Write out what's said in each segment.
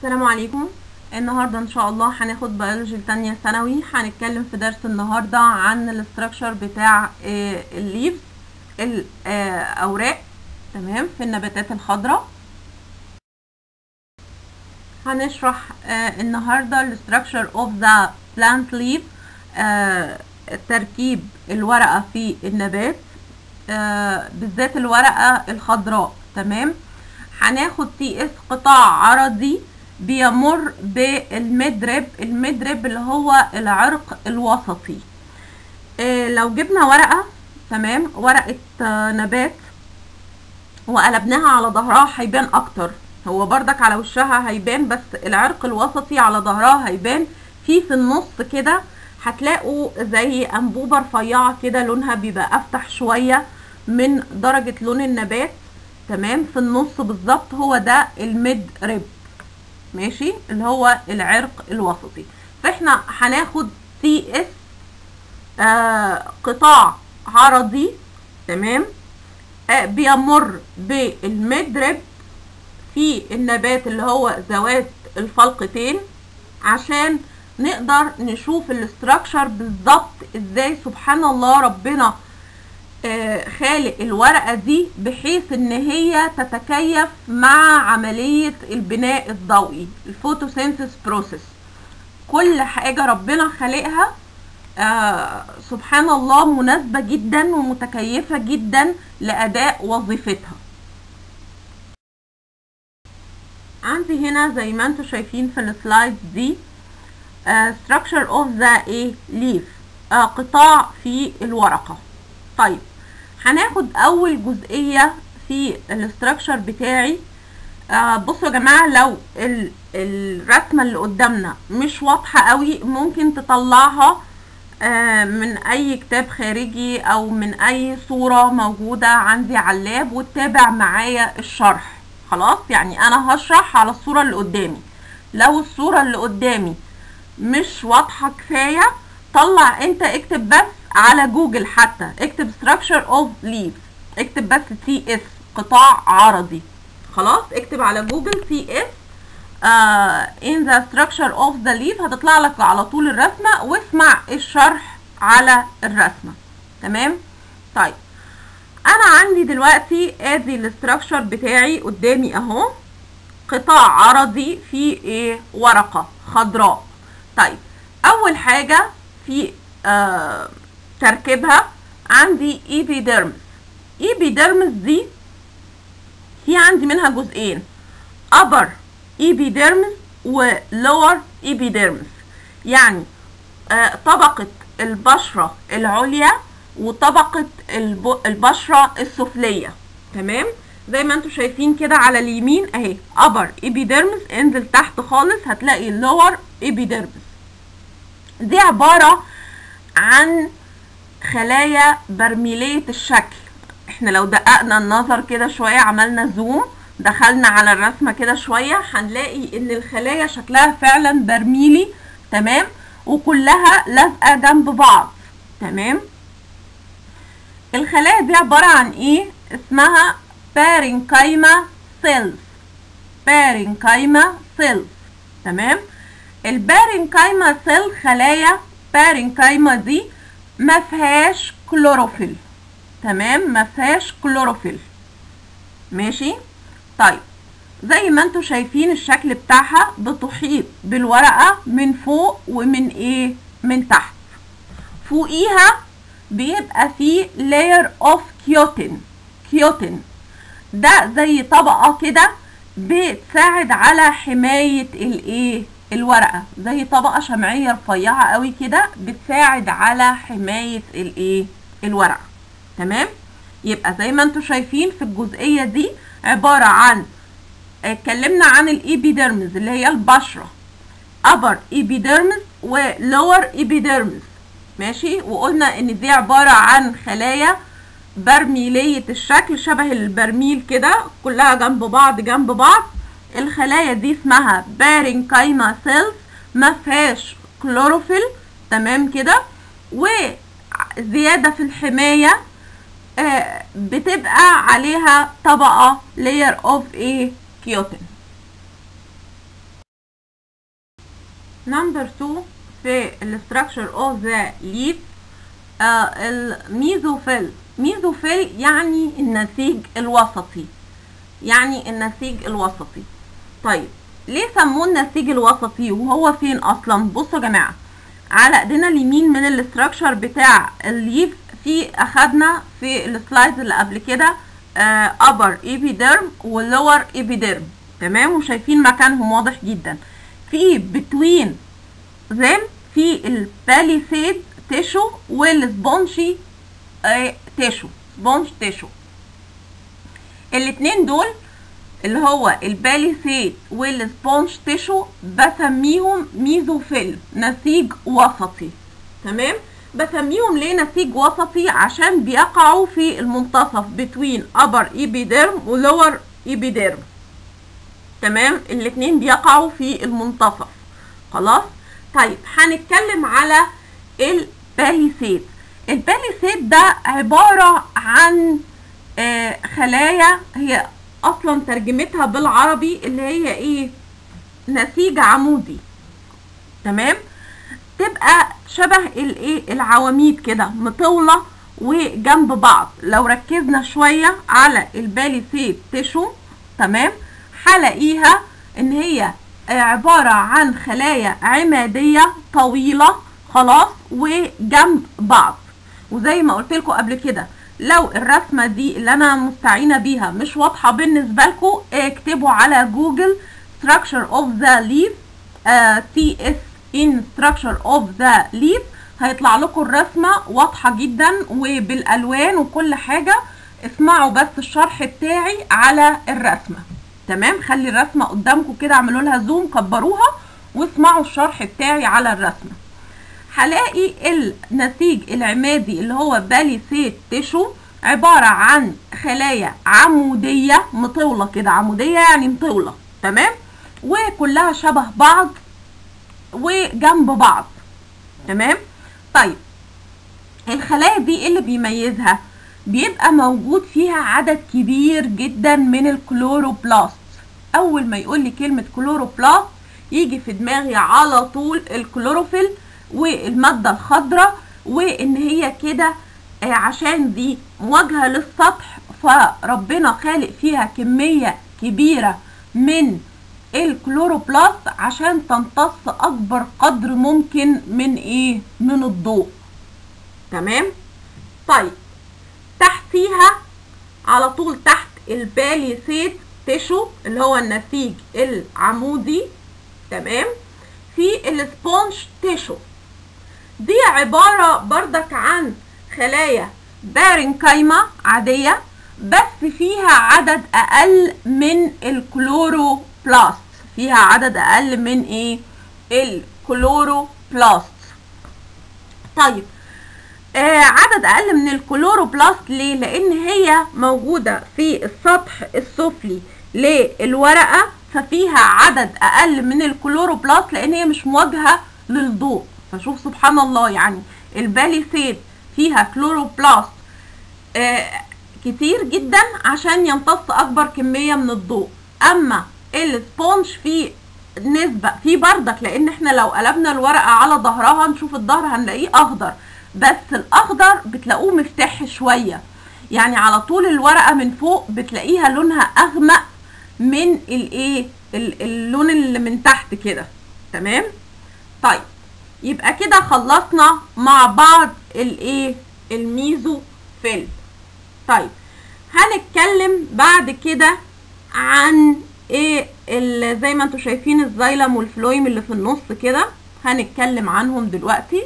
السلام عليكم النهارده ان شاء الله هناخد بيولوجي تانية ثانوي هنتكلم في درس النهارده عن الاستراكشر بتاع الليف الاوراق تمام في النباتات الخضراء هنشرح آه النهارده الاستراكشر اوف ذا بلانت ليف تركيب الورقه في النبات آه بالذات الورقه الخضراء تمام هناخد تي اس قطاع عرضي بيمر بالمدرب المدرب اللي هو العرق الوسطي إيه لو جبنا ورقة تمام ورقة آه نبات وقلبناها على ظهرها هيبان اكتر هو بردك على وشها هيبان بس العرق الوسطي على ظهرها هيبان في في النص كده هتلاقوا زي انبوبة رفيعة كده لونها بيبقى افتح شوية من درجة لون النبات تمام في النص بالظبط هو ده الميد ريب ماشي اللي هو العرق الوسطي فاحنا هناخد تي اس آه قطاع عرضي تمام آه بيمر بالمدرب في النبات اللي هو ذوات الفلقتين عشان نقدر نشوف الاستراكشر بالظبط ازاي سبحان الله ربنا آه خالق الورقة دي بحيث ان هي تتكيف مع عملية البناء الضوئي الفوتوسينثيس بروسيس كل حاجة ربنا خالقها آه سبحان الله مناسبة جدا ومتكيفة جدا لأداء وظيفتها عندي هنا زي ما انتم شايفين في السلايد دي آه structure of the a leaf آه قطاع في الورقة طيب هناخد اول جزئيه في الاستراكشر بتاعي آه بصوا يا جماعه لو الرسمه اللي قدامنا مش واضحه قوي ممكن تطلعها آه من اي كتاب خارجي او من اي صوره موجوده عندي على اللاب وتتابع معايا الشرح خلاص يعني انا هشرح على الصوره اللي قدامي لو الصوره اللي قدامي مش واضحه كفايه طلع انت اكتب بس على جوجل حتى اكتب structure of leaf اكتب بس تي اس قطاع عرضي خلاص اكتب على جوجل تي اس uh, in the structure of the leaf هتطلع لك على طول الرسمة واسمع الشرح على الرسمة تمام طيب انا عندي دلوقتي ادي الاستراكشر بتاعي قدامي اهو قطاع عرضي في ايه ورقة خضراء طيب اول حاجة في آه تركيبها عندي ايبيديرمس ايبيديرمس دي في عندي منها جزئين upper epidermis و lower epidermis يعني آه طبقة البشرة العليا وطبقة البشرة السفلية تمام زي ما انتم شايفين كده على اليمين اهي upper epidermis انزل تحت خالص هتلاقي lower epidermis دي عبارة عن خلايا برميلية الشكل احنا لو دققنا النظر كده شوية عملنا زوم دخلنا على الرسمة كده شوية هنلاقي ان الخلايا شكلها فعلا برميلي تمام وكلها لازقة جنب بعض تمام الخلايا دي عبارة عن ايه اسمها بارينكايما سيلز بارينكايما سيلز تمام البارينكايما سيل خلايا بارينكايما دي ما فيهاش كلوروفيل تمام ما فيهاش كلوروفيل ماشي طيب زي ما انتم شايفين الشكل بتاعها بتحيط بالورقة من فوق ومن ايه من تحت فوقيها بيبقى فيه layer of كيوتين كيوتين ده زي طبقة كده بتساعد على حماية الايه الورقه زي طبقه شمعيه رفيعه قوي كده بتساعد على حمايه الايه الورقه تمام يبقى زي ما انتم شايفين في الجزئيه دي عباره عن اتكلمنا عن الايبيديرمز اللي هي البشره upper epidermis و lower epidermis ماشي وقلنا ان دي عباره عن خلايا برميليه الشكل شبه البرميل كده كلها جنب بعض جنب بعض الخلايا دي اسمها بارينكايما سيلز ما فيهاش كلوروفيل تمام كده وزياده في الحمايه آه بتبقى عليها طبقه layer of ايه كيوتين نمبر 2 في الستراكشر اوف ذا ليف الميزوفيل ميزوفيل يعني النسيج الوسطي يعني النسيج الوسطي طيب ليه سموه النسيج الوسطي وهو فين اصلا بصوا يا جماعه على ايدينا اليمين من الاستراكشر بتاع الليف في اخدنا في السلايدز اللي قبل كده ابر ايبيديرم ولور ايبيديرم تمام وشايفين مكانهم واضح جدا في بتوين زم في الباليسيد تيشو والسبونشي آه تيشو سبونج تيشو الاتنين دول اللي هو الباليسيد والسبونج تيشو بسميهم ميزوفيل نسيج وسطي تمام بسميهم ليه نسيج وسطي عشان بيقعوا في المنتصف بين upper epiderm و lower epiderm تمام الاتنين بيقعوا في المنتصف خلاص طيب هنتكلم على الباليسيد الباليسيد ده عبارة عن آه خلايا هي اصلا ترجمتها بالعربي اللي هي ايه نسيج عمودي تمام تبقى شبه الايه العواميد كده مطولة وجنب بعض لو ركزنا شوية على الباليسيد تيشو تمام هلاقيها ان هي عبارة عن خلايا عمادية طويلة خلاص وجنب بعض وزي ما قلت لكم قبل كده لو الرسمة دي اللي انا مستعينة بيها مش واضحة بالنسبة لكم اكتبوا على جوجل structure of the leaf uh, TS in structure of the leaf هيطلع لكم الرسمة واضحة جدا وبالالوان وكل حاجة اسمعوا بس الشرح بتاعي على الرسمة تمام خلي الرسمة قدامكم كده اعملوا لها زوم كبروها واسمعوا الشرح بتاعي على الرسمة هلاقي النسيج العمادي اللي هو باليسيد تيشو عبارة عن خلايا عمودية مطولة كده عمودية يعني مطولة تمام وكلها شبه بعض وجنب بعض تمام طيب الخلايا دي ايه اللي بيميزها بيبقى موجود فيها عدد كبير جدا من الكلوروبلاست اول ما يقول لي كلمه كلوروبلاست يجي في دماغي على طول الكلوروفيل والماده الخضراء وان هي كده عشان دي مواجهه للسطح فربنا خالق فيها كميه كبيره من الكلوروبلاست عشان تمتص اكبر قدر ممكن من ايه من الضوء تمام طيب تحتيها على طول تحت الباليسيد تيشو اللي هو النسيج العمودي تمام في السبونج تيشو دي عبارة بردك عن خلايا بارنكايما عادية بس فيها عدد أقل من الكلوروبلاست فيها عدد أقل من إيه الكلوروبلاست طيب آه عدد اقل من الكلوروبلاست ليه لان هي موجوده في السطح السفلي للورقه ففيها عدد اقل من الكلوروبلاست لان هي مش مواجهه للضوء فشوف سبحان الله يعني الباليسيد فيها كلوروبلاست آه كتير جدا عشان يمتص اكبر كميه من الضوء اما السبونج فيه نسبه في بردك لان احنا لو قلبنا الورقه على ظهرها نشوف الظهر هنلاقيه اخضر بس الاخضر بتلاقوه مفتح شويه يعني على طول الورقه من فوق بتلاقيها لونها اغمق من الايه اللون اللي من تحت كده تمام طيب يبقى كده خلصنا مع بعض الايه الميزوفيل طيب هنتكلم بعد كده عن ايه اللي زي ما انتم شايفين الزايلم والفلويم اللي في النص كده هنتكلم عنهم دلوقتي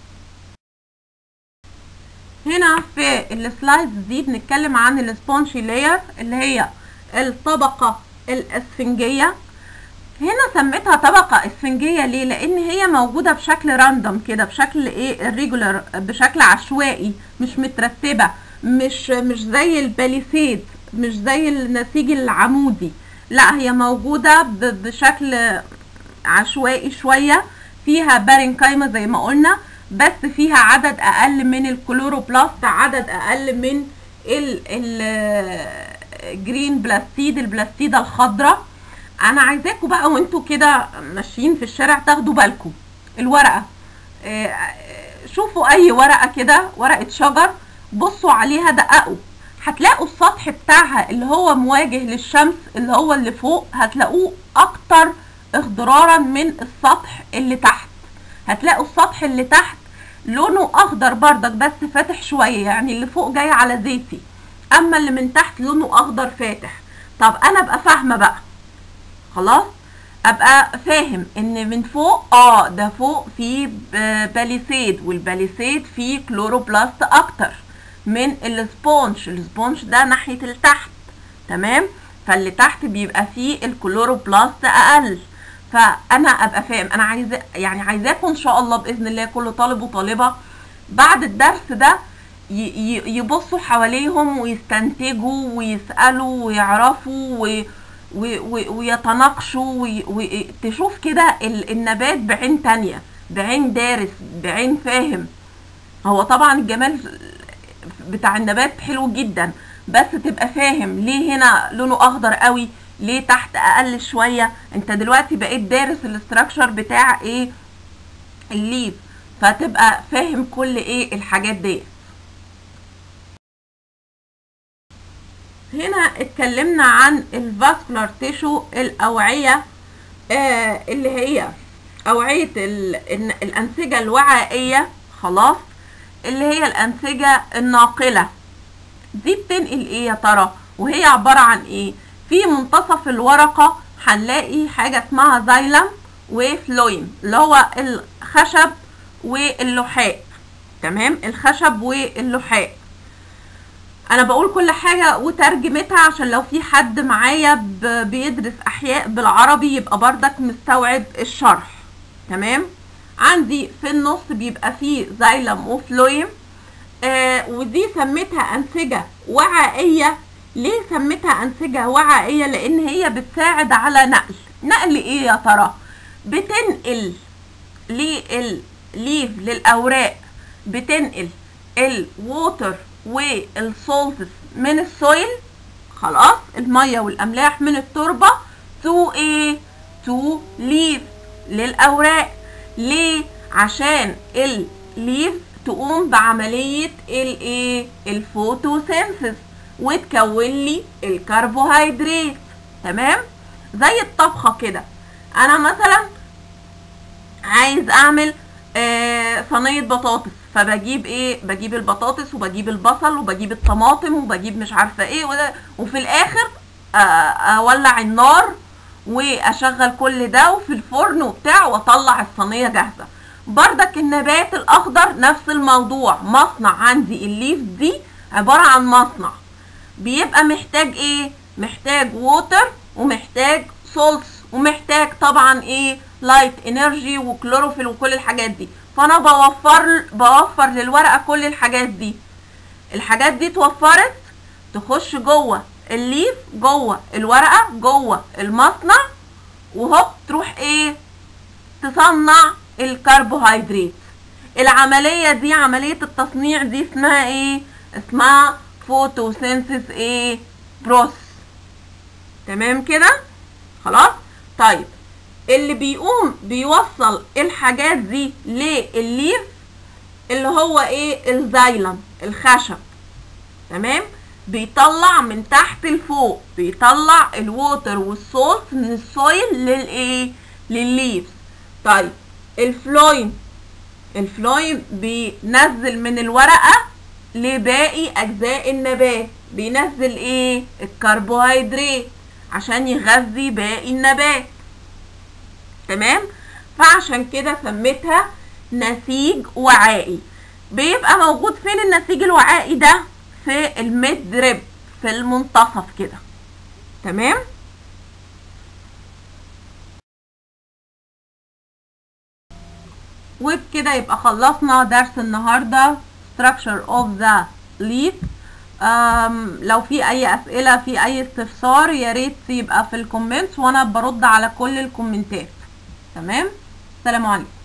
هنا في السلايدز دي بنتكلم عن السبونشي لاير اللي هي الطبقة الاسفنجية هنا سميتها طبقة اسفنجية ليه لان هي موجودة بشكل راندوم كده بشكل ايه الريجولار بشكل عشوائي مش مترتبة مش مش زي الباليسيد مش زي النسيج العمودي لا هي موجودة بشكل عشوائي شوية فيها بارنكايما زي ما قلنا بس فيها عدد اقل من الكلوروبلاست عدد اقل من الجرين بلاستيد البلاستيدة الخضراء انا عايزاكم بقى وانتوا كده ماشيين في الشارع تاخدوا بالكم الورقه آه، آه، شوفوا اي ورقه كده ورقه شجر بصوا عليها دققوا هتلاقوا السطح بتاعها اللي هو مواجه للشمس اللي هو اللي فوق هتلاقوه اكتر اخضرارا من السطح اللي تحت هتلاقوا السطح اللي تحت لونه اخضر بردك بس فاتح شويه يعني اللي فوق جاي على زيتي اما اللي من تحت لونه اخضر فاتح طب انا ابقى فاهمه بقى خلاص ابقى فاهم ان من فوق اه ده فوق في ب- باليسيد والباليسيد فيه كلوروبلاست اكتر من السبونج السبونج ده ناحيه التحت تمام فاللي تحت بيبقى فيه الكلوروبلاست اقل فانا ابقى فاهم انا عايزه يعني عايزاكم ان شاء الله باذن الله كل طالب وطالبه بعد الدرس ده ي- ي- يبصوا حواليهم ويستنتجوا ويسالوا ويعرفوا و و- و- ويتناقشوا وتشوف كده ال- النبات بعين تانية بعين دارس بعين فاهم هو طبعا الجمال بتاع النبات حلو جدا بس تبقى فاهم ليه هنا لونه اخضر قوي ليه تحت اقل شويه انت دلوقتي بقيت دارس الاستراكشر بتاع ايه الليف فتبقى فاهم كل ايه الحاجات دي هنا اتكلمنا عن الفاسكولار تيشو الاوعيه آه اللي هي اوعيه ال- الن- الانسجه الوعائيه خلاص اللي هي الانسجه الناقله دي بتنقل ايه يا ترى وهي عباره عن ايه في منتصف الورقه هنلاقي حاجه اسمها زايلم وفلويم اللي هو الخشب واللحاء تمام الخشب واللحاء انا بقول كل حاجة وترجمتها عشان لو في حد معايا ب- بيدرس احياء بالعربي يبقى بردك مستوعب الشرح تمام عندي في النص بيبقى فيه زايلم وفلويم آه ودي سميتها انسجة وعائية ليه سميتها انسجة وعائية لان هي بتساعد على نقل نقل ايه يا ترى بتنقل للليف للاوراق بتنقل الووتر والسولتس من السويل خلاص الميه والاملاح من التربه تو ايه تو ليف للاوراق ليه عشان الليف تقوم بعمليه الايه الفوتوسينثيس وتكون لي الكربوهيدرات تمام زي الطبخه كده انا مثلا عايز اعمل آه صينيه بطاطس فبجيب ايه بجيب البطاطس وبجيب البصل وبجيب الطماطم وبجيب مش عارفه ايه وده وفي الاخر آه اولع النار واشغل كل ده وفي الفرن وبتاع واطلع الصينيه جاهزه بردك النبات الاخضر نفس الموضوع مصنع عندي الليف دي عباره عن مصنع بيبقى محتاج ايه محتاج ووتر ومحتاج سولتس ومحتاج طبعا ايه لايت انرجي وكلوروفيل وكل الحاجات دي فانا بوفر بوفر للورقه كل الحاجات دي الحاجات دي اتوفرت تخش جوه الليف جوه الورقه جوه المصنع وهوب تروح ايه تصنع الكربوهيدرات العمليه دي عمليه التصنيع دي اسمها ايه اسمها فوتوسينثيس ايه بروس تمام كده خلاص طيب اللي بيقوم بيوصل الحاجات دي للليف اللي هو ايه الزايلم الخشب تمام بيطلع من تحت لفوق بيطلع الووتر والسولت من السويل للايه للليف طيب الفلويم الفلويم بينزل من الورقه لباقي اجزاء النبات بينزل ايه الكربوهيدرات عشان يغذي باقي النبات تمام فعشان كده سميتها نسيج وعائي بيبقى موجود فين النسيج الوعائي ده في الميد ريب في المنتصف كده تمام وبكده يبقى خلصنا درس النهارده structure of the leaf أم لو في اي اسئله في اي استفسار يا ريت يبقى في الكومنتس وانا برد على كل الكومنتات تمام سلام عليكم